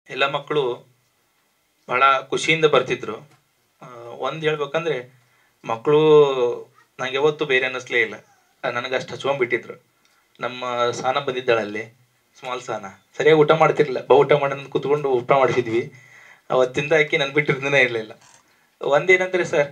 ಎಲ್ಲ ಮಕ್ಕಳು ಭಾಳ ಖುಷಿಯಿಂದ ಬರ್ತಿದ್ರು ಒಂದು ಹೇಳ್ಬೇಕಂದ್ರೆ ಮಕ್ಕಳು ನಂಗೆ ಯಾವತ್ತೂ ಬೇರೆ ಅನ್ನಿಸ್ಲೇ ಇಲ್ಲ ನನಗೆ ಅಷ್ಟು ಹಚ್ಕೊಂಡ್ಬಿಟ್ಟಿದ್ರು ನಮ್ಮ ಸಾನ ಬಂದಿದ್ದಾಳಲ್ಲಿ ಸ್ಮಾಲ್ ಸಾನ ಸರಿಯಾಗಿ ಊಟ ಮಾಡ್ತಿರ್ಲಿಲ್ಲ ಬಾ ಊಟ ಮಾಡೋದು ಕುತ್ಕೊಂಡು ಊಟ ಮಾಡ್ತಿದ್ವಿ ಅವತ್ತಿಂದ ಆಕಿ ನನ್ನ ಬಿಟ್ಟಿರ್ದೇ ಇರಲಿಲ್ಲ ಒಂದೇನಂದ್ರೆ ಸರ್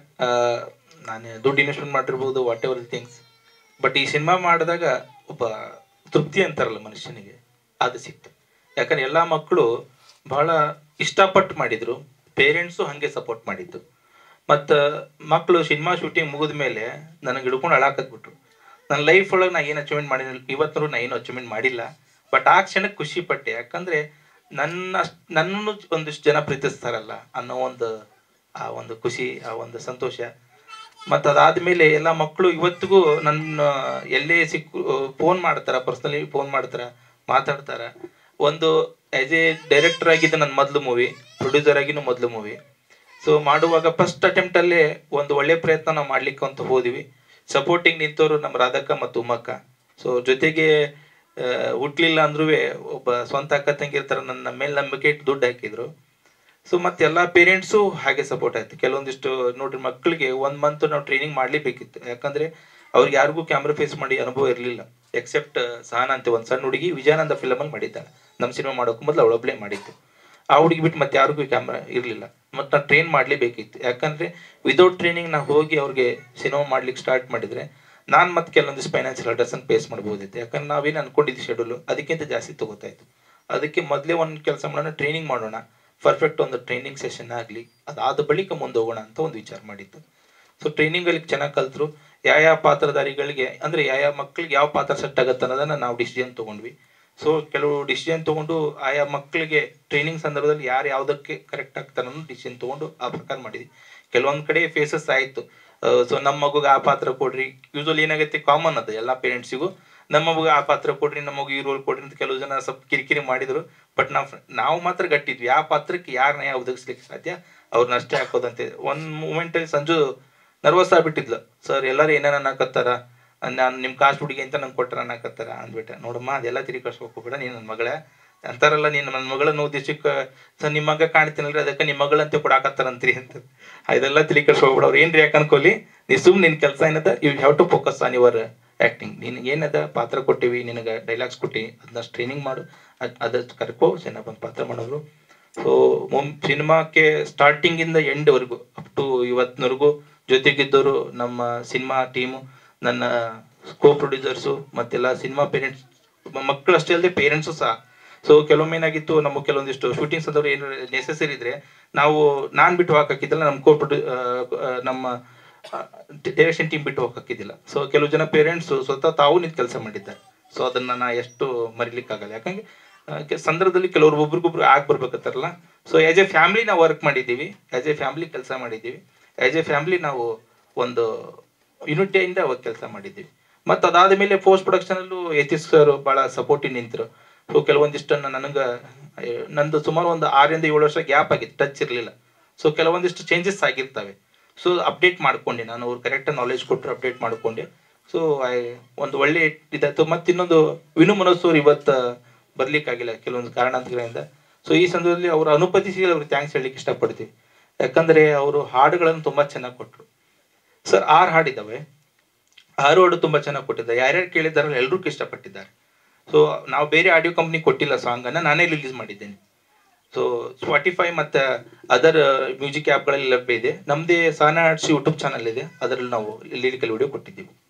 ನಾನು ದುಡ್ಡು ಇನ್ವೆಸ್ಟ್ಮೆಂಟ್ ಮಾಡಿರ್ಬೋದು ವಾಟ್ ಎವರ್ ಥಿಂಗ್ಸ್ ಬಟ್ ಈ ಸಿನಿಮಾ ಮಾಡಿದಾಗ ಒಬ್ಬ ತೃಪ್ತಿ ಅಂತಾರಲ್ಲ ಮನುಷ್ಯನಿಗೆ ಅದು ಸಿಕ್ತು ಯಾಕಂದ್ರೆ ಎಲ್ಲ ಮಕ್ಕಳು ಬಹಳ ಇಷ್ಟಪಟ್ಟು ಮಾಡಿದ್ರು ಪೇರೆಂಟ್ಸು ಹಾಗೆ ಸಪೋರ್ಟ್ ಮಾಡಿದ್ದು ಮತ್ತು ಮಕ್ಕಳು ಸಿನಿಮಾ ಶೂಟಿಂಗ್ ಮುಗಿದ ಮೇಲೆ ನನಗೆ ಹಿಡ್ಕೊಂಡು ಅಳಾಕತ್ಬಿಟ್ರು ನನ್ನ ಲೈಫ್ ಒಳಗೆ ನಾ ಏನು ಅಚೀವ್ಮೆಂಟ್ ಮಾಡಿಲ್ಲ ಇವತ್ತು ನಾ ಏನು ಅಚೀವ್ಮೆಂಟ್ ಮಾಡಿಲ್ಲ ಬಟ್ ಆ ಕ್ಷಣಕ್ಕೆ ಖುಷಿ ಪಟ್ಟೆ ಯಾಕಂದರೆ ನನ್ನ ನನ್ನನ್ನು ಒಂದಿಷ್ಟು ಜನ ಪ್ರೀತಿಸ್ತಾರಲ್ಲ ಅನ್ನೋ ಒಂದು ಆ ಒಂದು ಖುಷಿ ಆ ಒಂದು ಸಂತೋಷ ಮತ್ತು ಅದಾದಮೇಲೆ ಎಲ್ಲ ಮಕ್ಕಳು ಇವತ್ತಿಗೂ ನನ್ನ ಎಲ್ಲೇ ಸಿಕ್ಕು ಫೋನ್ ಮಾಡ್ತಾರೆ ಪರ್ಸ್ನಲಿ ಫೋನ್ ಮಾಡ್ತಾರೆ ಮಾತಾಡ್ತಾರೆ ಒಂದು ಆ್ಯಸ್ ಎ ಡೈರೆಕ್ಟರ್ ಆಗಿದ್ದು ನನ್ನ ಮೊದಲು ಮೂವಿ ಪ್ರೊಡ್ಯೂಸರ್ ಆಗಿನೂ ಮೊದಲು ಮೂವಿ ಸೊ ಮಾಡುವಾಗ ಫಸ್ಟ್ ಅಟೆಂಪ್ಟಲ್ಲೇ ಒಂದು ಒಳ್ಳೆ ಪ್ರಯತ್ನ ನಾವು ಮಾಡ್ಲಿಕ್ಕೆ ಅಂತ ಹೋದ್ವಿ ಸಪೋರ್ಟಿಂಗ್ ನಿಂತವರು ನಮ್ಮ ರಾಧಕ್ಕ ಮತ್ತು ಉಮ್ಮಕ್ಕ ಸೊ ಜೊತೆಗೆ ಆ, ಹುಟ್ಲಿಲ್ಲ ಅಂದ್ರೂ ಒಬ್ಬ ಸ್ವಂತ ಅಕ್ಕ ತಂಗಿರ್ತಾರೆ ನನ್ನ ಮೇಲೆ ನಂಬಿಕೆ ಇಟ್ಟು ದುಡ್ಡು ಹಾಕಿದ್ರು ಸೊ ಮತ್ತೆ ಎಲ್ಲ ಪೇರೆಂಟ್ಸು ಹಾಗೆ ಸಪೋರ್ಟ್ ಆಯ್ತು ಕೆಲವೊಂದಿಷ್ಟು ನೋಡ್ರಿ ಮಕ್ಕಳಿಗೆ ಒಂದ್ ಮಂತ್ ನಾವು ಟ್ರೈನಿಂಗ್ ಮಾಡ್ಲೇಬೇಕಿತ್ತು ಯಾಕಂದ್ರೆ ಅವ್ರಿಗೆ ಯಾರಿಗೂ ಕ್ಯಾಮ್ರಾ ಫೇಸ್ ಮಾಡಿ ಅನುಭವ ಇರಲಿಲ್ಲ ಎಕ್ಸೆಪ್ಟ್ ಸಹನ ಅಂತ ಒಂದು ಸಣ್ಣ ಹುಡುಗಿ ವಿಜಯಾನಂದ ಫಿಲಮ್ ಅಲ್ಲಿ ಮಾಡಿದ್ದಾಳೆ ನಮ್ಮ ಸಿನಿಮಾ ಮಾಡೋಕೆ ಮೊದಲು ಅವಳೊಬ್ಳೆ ಮಾಡಿತ್ತು ಆ ಹುಡುಗಿ ಬಿಟ್ಟು ಮತ್ತೆ ಯಾರಿಗೂ ಕ್ಯಾಮ್ರಾ ಇರಲಿಲ್ಲ ಮತ್ತು ನಾವು ಟ್ರೈನ್ ಮಾಡಲೇಬೇಕಿತ್ತು ಯಾಕಂದ್ರೆ ವಿದೌಟ್ ಟ್ರೈನಿಂಗ್ ನಾವು ಹೋಗಿ ಅವ್ರಿಗೆ ಸಿನಿಮಾ ಮಾಡ್ಲಿಕ್ಕೆ ಸ್ಟಾರ್ಟ್ ಮಾಡಿದ್ರೆ ನಾನು ಮತ್ತೆ ಕೆಲವೊಂದಿಷ್ಟು ಫೈನಾನ್ಷಿಯಲ್ ಅಡ್ರೆಸ್ಸನ್ನು ಫೇಸ್ ಮಾಡ್ಬೋದಿತ್ತು ಯಾಕಂದ್ರೆ ನಾವೇನು ಅನ್ಕೊಂಡಿದ್ದು ಶೆಡ್ಯೂಲು ಅದಕ್ಕಿಂತ ಜಾಸ್ತಿ ತಗೋತಾ ಇತ್ತು ಅದಕ್ಕೆ ಮೊದಲೇ ಒಂದು ಕೆಲಸ ಮಾಡೋಣ ಟ್ರೈನಿಂಗ್ ಮಾಡೋಣ ಪರ್ಫೆಕ್ಟ್ ಒಂದು ಟ್ರೈನಿಂಗ್ ಸೆಷನ್ ಆಗಲಿ ಅದಾದ ಬಳಿಕ ಮುಂದೆ ಹೋಗೋಣ ಅಂತ ಒಂದು ವಿಚಾರ ಮಾಡಿತ್ತು ಸೊ ಟ್ರೈನಿಂಗಲ್ಲಿ ಚೆನ್ನಾಗಿ ಕಲ್ತರು ಯಾವ ಯಾವ ಪಾತ್ರಧಾರಿಗಳಿಗೆ ಅಂದರೆ ಯಾವ ಯಾವ ಮಕ್ಳಿಗೆ ಯಾವ ಪಾತ್ರ ಸೆಟ್ ಆಗುತ್ತೆ ಅನ್ನೋದನ್ನ ನಾವು ಡಿಸಿಷನ್ ತೊಗೊಂಡ್ವಿ ಸೊ ಕೆಲವು ಡಿಸಿಷನ್ ತೊಗೊಂಡು ಆಯಾ ಮಕ್ಕಳಿಗೆ ಟ್ರೈನಿಂಗ್ ಸಂದರ್ಭದಲ್ಲಿ ಯಾರು ಯಾವುದಕ್ಕೆ ಕರೆಕ್ಟ್ ಆಗ್ತಾರೆ ಅನ್ನೋ ಡಿಸಿಷನ್ ತೊಗೊಂಡು ಆ ಪ್ರಕಾರ ಮಾಡಿದ್ವಿ ಕೆಲವೊಂದು ಕಡೆ ಫೇಸಸ್ ಆಯಿತು ಸೊ ನಮ್ಮ ಮಗುಗೆ ಆ ಪಾತ್ರ ಕೊಡ್ರಿ ಯೂಶಲಿ ಏನಾಗೈತೆ ಕಾಮನ್ ಅದು ಎಲ್ಲ ಪೇರೆಂಟ್ಸಿಗೂ ನಮ್ಮ ಮಗುಗೆ ಆ ಪಾತ್ರ ಕೊಡ್ರಿ ನಮ್ಮ ಮಗು ಈ ರೋಲ್ ಕೊಡ್ರಿ ಅಂತ ಕೆಲವು ಜನ ಸ್ವಲ್ಪ ಕಿರಿಕಿರಿ ಮಾಡಿದ್ರು ಬಟ್ ನಾವು ನಾವು ಮಾತ್ರ ಗಟ್ಟಿದ್ವಿ ಆ ಪಾತ್ರಕ್ಕೆ ಯಾರನ್ನ ಯಾವ ಒದಗಿಸ್ಲಿಕ್ಕೆ ಸಾಧ್ಯ ಅವ್ರನ್ನ ಅಷ್ಟೇ ಹಾಕೋದಂತೆ ಒಂದು ಮೂಮೆಂಟಲ್ಲಿ ಸಂಜು ನರ್ವಸ್ ಆಗ್ಬಿಟ್ಟಿದ್ಲು ಸರ್ ಎಲ್ಲರೂ ಏನೇನು ಅನ್ನಕತ್ತಾರ ನಾನು ನಿಮ್ಮ ಕಾಸ್ಟ್ ಹುಡುಗಿ ಅಂತ ನಂಗೆ ಕೊಟ್ಟರೆ ಅನ್ನಕತ್ತಾರ ಅಂದ್ಬಿಟ್ಟೆ ನೋಡಮ್ಮ ಅದೆಲ್ಲ ತಿರುಗಿ ಕಳ್ಸ್ಬೇಕು ಹೋಗ್ಬೇಡ ನೀನು ನನ್ನ ಮಗಳ ಅಂತಾರಲ್ಲ ನೀನು ನನ್ನ ಮಗಳನ್ನ ಉದ್ದೇಶಕ್ಕೆ ಸರ್ ನಿಮ್ಮ ಮಗ ಕಾಣ್ತೀನಲ್ರಿ ಅದಕ್ಕೆ ನಿಮ್ಮ ಮಗಳಂತೆ ಕೊಡಾಕತ್ತಾರಂತ್ರಿ ಅಂತ ಇದೆಲ್ಲ ತಿಳಿ ಕಳ್ಸ್ಕೊಬಿಡ ಅವ್ರು ಏನ್ರಿ ಯಾಕೆ ಅನ್ಕೊಲಿ ನೀ ಸುಮ್ ನಿನ್ ಕೆಲಸ ಏನದ you have to focus on your acting ನಿನಗೆ ಏನದ ಪಾತ್ರ ಕೊಟ್ಟಿವಿ ನಿನಗೆ ಡೈಲಾಗ್ಸ್ ಕೊಟ್ಟಿವಿ ಅದನ್ನ ಟ್ರೈನಿಂಗ್ ಮಾಡು ಅದ್ ಅದಷ್ಟು ಕರ್ಕೋ ಚೆನ್ನಾಗಿ ಬಂದು ಪಾತ್ರ ಮಾಡೋರು ಸೊ ಮೊಮ್ ಸಿನಿಮಾಕ್ಕೆ ಸ್ಟಾರ್ಟಿಂಗಿಂದ ಎಂಡ್ವರೆಗೂ ಅಪ್ ಟು ಇವತ್ತಿನವರೆಗೂ ಜೊತೆಗಿದ್ದವರು ನಮ್ಮ ಸಿನಿಮಾ ಟೀಮು ನನ್ನ ಕೋ ಪ್ರೊಡ್ಯೂಸರ್ಸು ಮತ್ತೆಲ್ಲ ಸಿನಿಮಾ ಪೇರೆಂಟ್ಸ್ ಮಕ್ಕಳಷ್ಟೇ ಅಲ್ಲದೆ ಪೇರೆಂಟ್ಸು ಸಹ ಸೊ ಕೆಲವೊಮ್ಮೆ ಏನಾಗಿತ್ತು ನಮ್ಮ ಕೆಲವೊಂದಿಷ್ಟು ಶೂಟಿಂಗ್ ಸಂದರ್ಭ ಏನು ನೆಸೆಸರಿ ಇದ್ರೆ ನಾವು ನಾನು ಬಿಟ್ಟು ಹೋಗಕ್ಕಿದ್ದಿಲ್ಲ ನಮ್ಮ ಕೋ ಪ್ರೊಡ್ಯೂ ನಮ್ಮ ಡೈರೆಕ್ಷನ್ ಟೀಮ್ ಬಿಟ್ಟು ಹೋಗಕ್ಕಿದ್ದಿಲ್ಲ ಸೊ ಕೆಲವು ಜನ ಪೇರೆಂಟ್ಸ್ ಸ್ವತಃ ತಾವು ನಿಂತು ಕೆಲಸ ಮಾಡಿದ್ದಾರೆ ಸೊ ಅದನ್ನ ನಾ ಎಷ್ಟು ಮರಿಲಿಕ್ಕಾಗಲ್ಲ ಯಾಕಂದ್ರೆ ಆ, ಕೆ- ಸಂದರ್ಭದಲ್ಲಿ ಕೆಲವರು ಒಬ್ರಿಗೊಬ್ರು ಆಗಿ ಬರ್ಬೇಕತ್ತಾರಲ್ಲ ಸೊ ಆಸ್ ಎ ಫ್ಯಾಮಿಲಿ ನಾವು ವರ್ಕ್ ಮಾಡಿದ್ದೀವಿ ಆಸ್ ಎ ಫ್ಯಾಮಿಲಿ ಕೆಲಸ ಮಾಡಿದ್ದೀವಿ ಆಸ್ ಎ ಫ್ಯಾಮಿಲಿ ನಾವು ಒಂದು ಯುನಿಟಿಯಿಂದ ಅವಾಗ ಕೆಲಸ ಮಾಡಿದ್ದೀವಿ ಮತ್ತು ಅದಾದ ಮೇಲೆ ಪೋಸ್ಟ್ ಪ್ರೊಡಕ್ಷನಲ್ಲೂ ಯತೀಶ್ ಸರ್ ಭಾಳ ಸಪೋರ್ಟಿವ್ ನಿಂತರು ಸೊ ಕೆಲವೊಂದಿಷ್ಟನ್ನು ನನಗೆ ನಂದು ಸುಮಾರು ಒಂದು ಆರರಿಂದ ಏಳು ವರ್ಷ ಗ್ಯಾಪ್ ಆಗಿತ್ತು ಟಚ್ ಇರಲಿಲ್ಲ ಸೊ ಕೆಲವೊಂದಿಷ್ಟು ಚೇಂಜಸ್ ಆಗಿರ್ತವೆ ಸೊ ಅಪ್ಡೇಟ್ ಮಾಡ್ಕೊಂಡೆ ನಾನು ಅವ್ರು ಕರೆಕ್ಟ್ ನಾಲೆಜ್ ಕೊಟ್ಟರು ಅಪ್ಡೇಟ್ ಮಾಡ್ಕೊಂಡೆ ಸೊ ಐ ಒಂದು ಒಳ್ಳೆ ಇದಾಯ್ತು ಮತ್ತು ಇನ್ನೊಂದು ವಿನು ಮನೋಜ್ ಅವ್ರು ಇವತ್ತು ಬರ್ಲಿಕ್ಕಾಗಿಲ್ಲ ಕೆಲವೊಂದು ಕಾರಣಾಂತರಗಳಿಂದ ಸೊ ಈ ಸಂದರ್ಭದಲ್ಲಿ ಅವರ ಅನುಪತಿಸಿ ಅವ್ರಿಗೆ ಥ್ಯಾಂಕ್ಸ್ ಹೇಳಲಿಕ್ಕೆ ಇಷ್ಟಪಡ್ತೀವಿ ಯಾಕಂದರೆ ಅವರು ಹಾಡುಗಳನ್ನು ತುಂಬ ಚೆನ್ನಾಗಿ ಕೊಟ್ಟರು ಸರ್ ಆರು ಹಾಡಿದ್ದಾವೆ ಆರು ಹಾಡು ತುಂಬ ಚೆನ್ನಾಗಿ ಕೊಟ್ಟಿದ್ದಾರೆ ಯಾರ್ಯಾರು ಕೇಳಿದ್ದಾರಲ್ಲ ಎಲ್ಲರೂ ಇಷ್ಟಪಟ್ಟಿದ್ದಾರೆ ಸೊ ನಾವು ಬೇರೆ ಆಡಿಯೋ ಕಂಪ್ನಿ ಕೊಟ್ಟಿಲ್ಲ ಸಾಂಗನ್ನು ನಾನೇ ರಿಲೀಸ್ ಮಾಡಿದ್ದೇನೆ ಸೊ ಸ್ಪಾಟಿಫೈ ಮತ್ತು ಅದರ್ ಮ್ಯೂಸಿಕ್ ಆ್ಯಪ್ಗಳಲ್ಲಿ ಲಭ್ಯ ಇದೆ ನಮ್ಮದೇ ಸಾನ ಆರ್ಟ್ಸ್ ಯೂಟ್ಯೂಬ್ ಚಾನಲ್ ಇದೆ ಅದರಲ್ಲಿ ನಾವು ಲಿರಿಕಲ್ ವಿಡಿಯೋ ಕೊಟ್ಟಿದ್ದೀವಿ